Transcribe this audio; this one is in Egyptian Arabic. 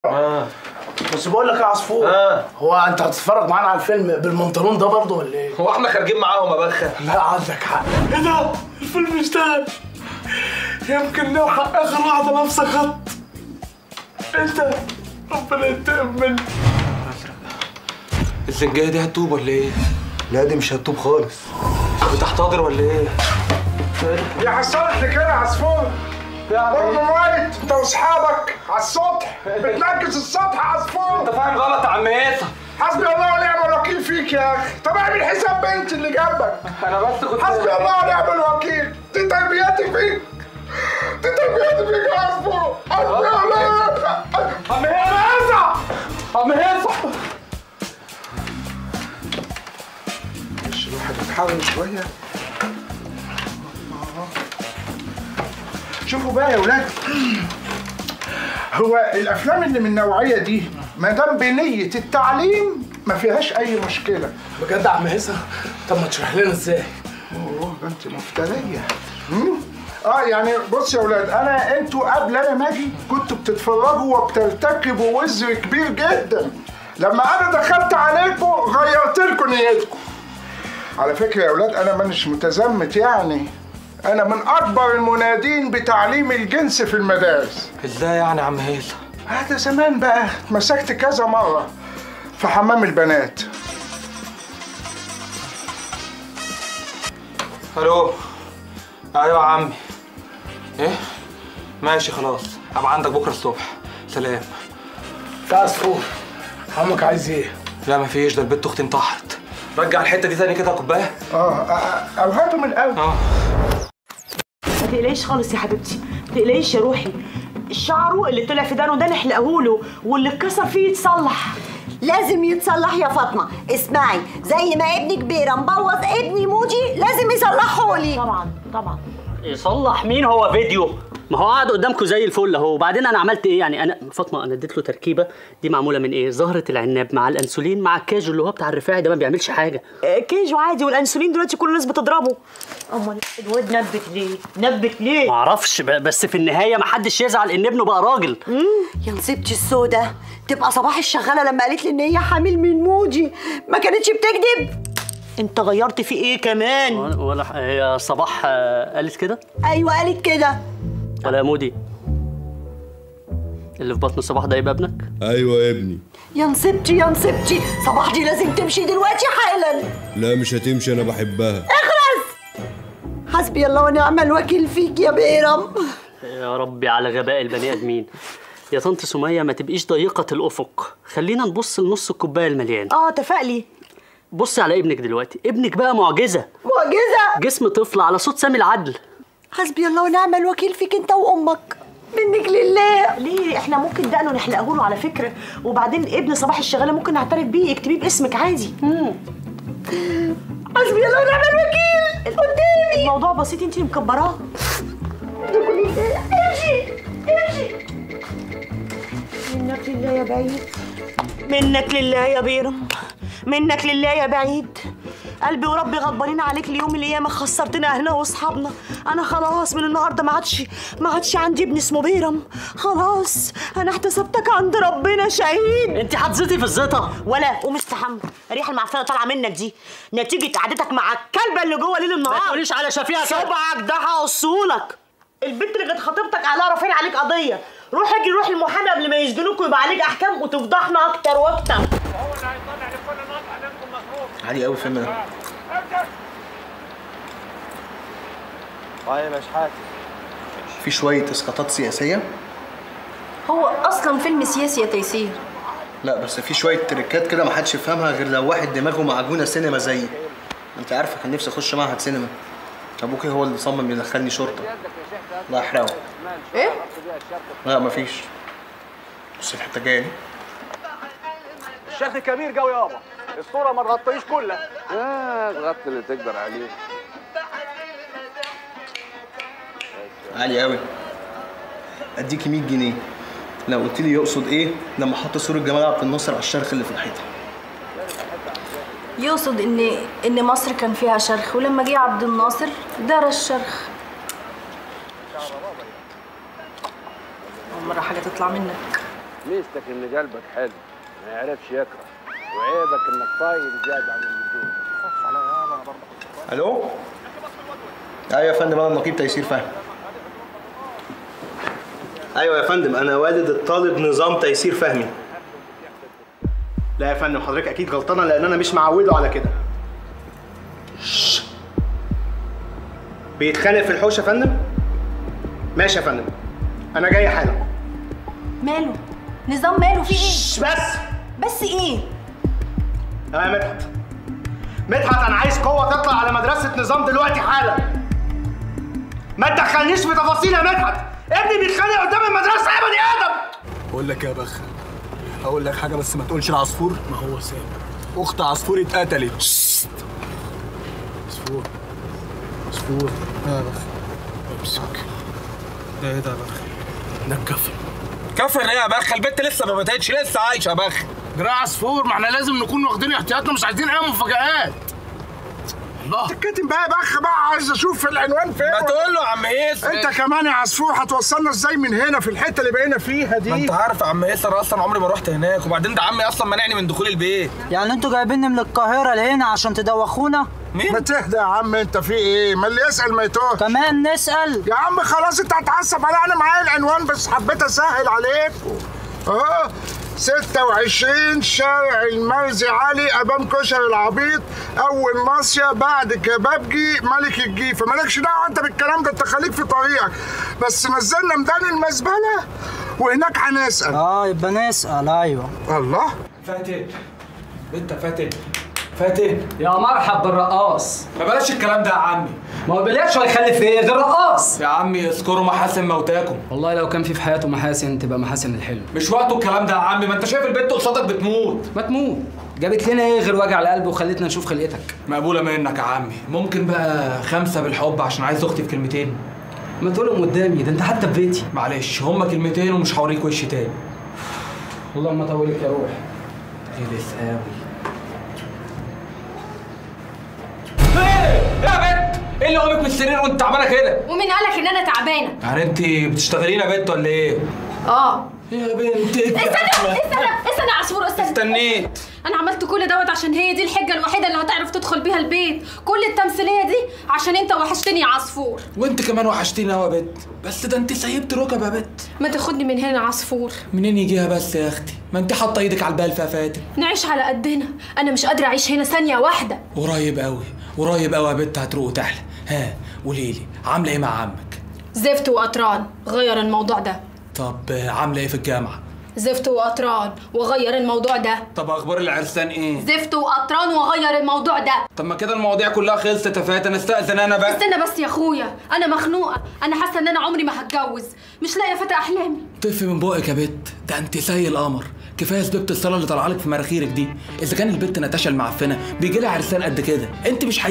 اه بس بقول لك يا عصفور آه. هو انت هتتفرج معانا على الفيلم بالمنطلون ده برضه ولا ايه؟ هو احنا خارجين معاهم يا بخه لا عندك حق ايه ده؟ الفيلم اشتغل يمكن نلحق اخر واحده نفس خط انت ربنا ينتقم مني الزنجيه دي هتوب ولا ايه؟ لا دي مش هتوب خالص بتحتضر ولا ايه؟ يا حصلت لي كده عصفور برضه ميت انت واصحابك على السطح بتنكس السطح عصفور انت فاهم غلط يا عم هيثم حسبي الله ونعم الوكيل فيك يا اخي طب اعمل حساب بنت اللي جنبك انا بس كنت حسبي الله ونعم الوكيل دي تربيتي فيك دي تربيتي فيك يا عصفور حسبي الله عم هيثم عم هيثم مش الواحد يتحاول شويه شوفوا بقى يا ولاد هو الافلام اللي من النوعيه دي ما دام بنيه التعليم ما فيهاش اي مشكله بجد يا عم هيثم طب ما تشرح لنا ازاي؟ اوه ده انت مفتريه مم؟ اه يعني بص يا ولاد انا انتوا قبل انا ما اجي كنتوا بتتفرجوا وبترتكبوا وزر كبير جدا لما انا دخلت عليكم غيرت لكم نيتكم على فكره يا ولاد انا مانيش متزمت يعني انا من اكبر المنادين بتعليم الجنس في المدارس ازاي يعني يا عم هيثم؟ هذا زمان بقى مسكت كذا مره في حمام البنات الو ايوه يا عمي ايه؟ ماشي خلاص هبقى عندك بكره الصبح سلام يا عصفور عمك عايز ايه؟ لا مفيش ده البت اختي انتحرت رجع الحته دي تاني كده يا كوبايه اه آه، او هاتوا من الاول اه ما تقلقيش خالص يا حبيبتي ما تقلقيش يا روحي شعره اللي طلع في دانه ده نحلقه له واللي اتكسر فيه يتصلح لازم يتصلح يا فاطمه اسمعي زي ما ابنك بيرة مبوظ ابني موجي لازم يصلحه لي طبعا طبعا يصلح مين هو فيديو ما هو قاعد قدامكم زي الفل اهو وبعدين انا عملت ايه يعني انا فاطمه انا اديت له تركيبه دي معموله من ايه زهره العناب مع الانسولين مع الكاجو اللي هو بتاع الرفاعي ده ما بيعملش حاجه آه، كيجو عادي والانسولين دلوقتي كل الناس بتضربه امال الواد نبت ليه نبت ليه ما اعرفش ب- بس في النهايه ما حدش يزعل ان ابنه بقى راجل يا نصيبتي السودة تبقى صباح الشغاله لما قالت لي ان هي حامل من موجي ما كانتش بتكذب انت غيرت فيه ايه كمان ولا- ولا ح- هي صباح آه، قالت كده ايوه قالت كده ولا يا مودي اللي في بطن صباح ده يبقى ابنك ايوه يا ابني يا نصيبتي يا نصيبتي صباح دي لازم تمشي دلوقتي حالا لا مش هتمشي انا بحبها حسبي الله ونعم الوكيل فيك يا بيرم يا ربي على غباء البني ادمين يا طنط سمية ما تبقيش ضيقة الأفق خلينا نبص لنص الكوباية المليان اه تفائلي بصي على ابنك دلوقتي ابنك بقى معجزة معجزه جسم طفل على صوت سامي العدل حسبي الله ونعم الوكيل فيك انت وامك منك لله ليه احنا ممكن دقنه نحلقه له على فكره وبعدين ابن صباح الشغاله ممكن نعترف بيه اكتبيه باسمك عادي حسبي الله ونعم الوكيل قدامي الموضوع بسيط انت اللي مكبراه امشي امشي منك لله يا بعيد منك لله يا بيرم منك لله يا بعيد قلبي وربي غضبانين عليك اليوم اللي ياما خسرتنا اهلنا واصحابنا انا خلاص من النهارده ما عادش ما عادش عندي ابن اسمه بيرم خلاص انا احتسبتك عند ربنا شهيد انت حطيتي في الزيطة ولا قوم استحمى الريحه المعفنه طالعه منك دي نتيجه قعدتك مع الكلبه اللي جوه ليل ما النهار تقوليش على شفيعة كده. صبعك ده هقصولك البنت اللي كانت خطيبتك عليها رافعين عليك قضيه روح اجي روح المحامي قبل ما يسجنوك ويبقى عليك احكام وتفضحنا اكتر واكتر عالي قوي الفيلم ده في شويه اسقاطات سياسيه هو اصلا فيلم سياسي يا تيسير لا بس في شويه تريكات كده ما حدش يفهمها غير لو واحد دماغه معجونه سينما زيي انت عارفه كان نفسي اخش معهد سينما ابوكي هو اللي صمم يدخلني شرطه الله يحرقه ايه لا مفيش بص الحته الجايه دي الشيخ كبير قوي يابا الصوره ما تغطيش كلها يا غطي اللي تقدر عليه عالي قوي اديكي 100 جنيه لو قلت لي يقصد ايه لما حط صوره جمال عبد الناصر على الشرخ اللي في الحيطه يقصد ان ان مصر كان فيها شرخ ولما جه عبد الناصر دار الشرخ أول مرة حاجة تطلع منك ميزتك ان قلبك حلو ما يعرفش يكره وعيبك انك طاير زيادة عن اللزوم خفش عليا يابا انا برضه الو ايوه يا فندم انا النقيب تيسير فهمي ايوه يا فندم انا والد الطالب نظام تيسير فهمي لا يا فندم حضرتك اكيد غلطانه لان انا مش معوده على كده شش. بيتخانق في الحوش يا فندم ماشي يا فندم انا جاي حالا ماله نظام ماله في ايه بس بس ايه اه يا مدحت مدحت انا عايز قوه تطلع على مدرسه نظام دلوقتي حالا ما تدخلنيش في تفاصيل يا مدحت ابني بيتخانق قدام المدرسه يا بني ادم بقول لك يا بخ اقول لك حاجه بس ما تقولش العصفور ما هو سامع اخت عصفور اتقتلت شست. عصفور عصفور يا بخ امسك ده ايه ده يا بخ ده الكفن كفر ايه يا بخ البت لسه ما ماتتش لسه عايشه يا بخ دراع عصفور ما احنا لازم نكون واخدين احتياطنا مش عايزين اي مفاجآت الله تتكتم بقى يا بخ بقى عايز اشوف العنوان فين ما تقول له يا عم ياسر انت كمان يا عصفور هتوصلنا ازاي من هنا في الحته اللي بقينا فيها دي ما انت عارف يا عم ياسر اصلا عمري ما رحت هناك وبعدين ده عمي اصلا منعني من دخول البيت يعني انتوا جايبيني من القاهرة لهنا عشان تدوخونا؟ ما تهدى يا عم انت في ايه ما اللي يسال ما يتوه كمان نسأل يا عم خلاص انت هتعصب على انا معايا العنوان بس حبيت اسهل عليكم اهو 26 شارع المرزي علي امام كشري العبيط اول مصيا بعد كبابجي ملك الجيفه مالكش دعوه انت بالكلام ده انت خليك في طريقك بس نزلنا ميدان المزبله وهناك هنسال اه يبقى نسأل ايوه الله فاتن انت فاتن فاتن يا مرحب بالرقاص ما بلاش الكلام ده يا عمي ما هو بلاش هيخلف ايه غير رقاص يا عمي اذكروا محاسن موتاكم والله لو كان في في حياته محاسن تبقى محاسن الحلم مش وقته الكلام ده يا عمي ما انت شايف البنت قصادك بتموت ما تموت جابت لنا ايه غير وجع القلب وخلتنا نشوف خلقتك مقبوله منك يا عمي ممكن بقى خمسه بالحب عشان عايز اختي في كلمتين ما تقولهم قدامي ده انت حتى في بيتي معلش هما كلمتين ومش هوريك وش تاني اللهم طولك يا روح غلس قوي ايه يا بنت ايه اللي قامك من السرير وانت تعبانه كده ومين قالك ان انا تعبانه يعني انت بتشتغلين يا بنت ولا ايه اه يا بنت استنى استنى استنى يا عصفور استنى استنيت انا عملت كل دوت عشان هي دي الحجه الوحيده اللي هتعرف تدخل بيها البيت كل التمثيليه دي عشان انت وحشتني يا عصفور وانت كمان وحشتيني قوي يا بنت بس ده انت سيبت ركب يا بنت ما تاخدني من هنا يا عصفور منين يجيها بس يا اختي ما انت حاطه ايدك على البال يا فاتن نعيش على قدنا انا مش قادره اعيش هنا ثانيه واحده قريب قوي قريب قوي يا بنت هتروق وتحلى ها قولي لي عامله ايه مع عمك زفت وقطران غير الموضوع ده طب آه، عامله ايه في الجامعه زفت وقطران وغير الموضوع ده طب اخبار العرسان ايه زفت وقطران وغير الموضوع ده طب ما كده المواضيع كلها خلصت يا فاتن استاذن انا بقى استنى بس يا اخويا انا مخنوقه انا حاسه ان انا عمري ما هتجوز مش لاقيه فتى احلامي طفي من بقك يا بت ده انت زي القمر كفايه سبيبه الصلاه اللي طالعه لك في مناخيرك دي اذا كان البت نتاشا المعفنه بيجي لها عرسان قد كده انت مش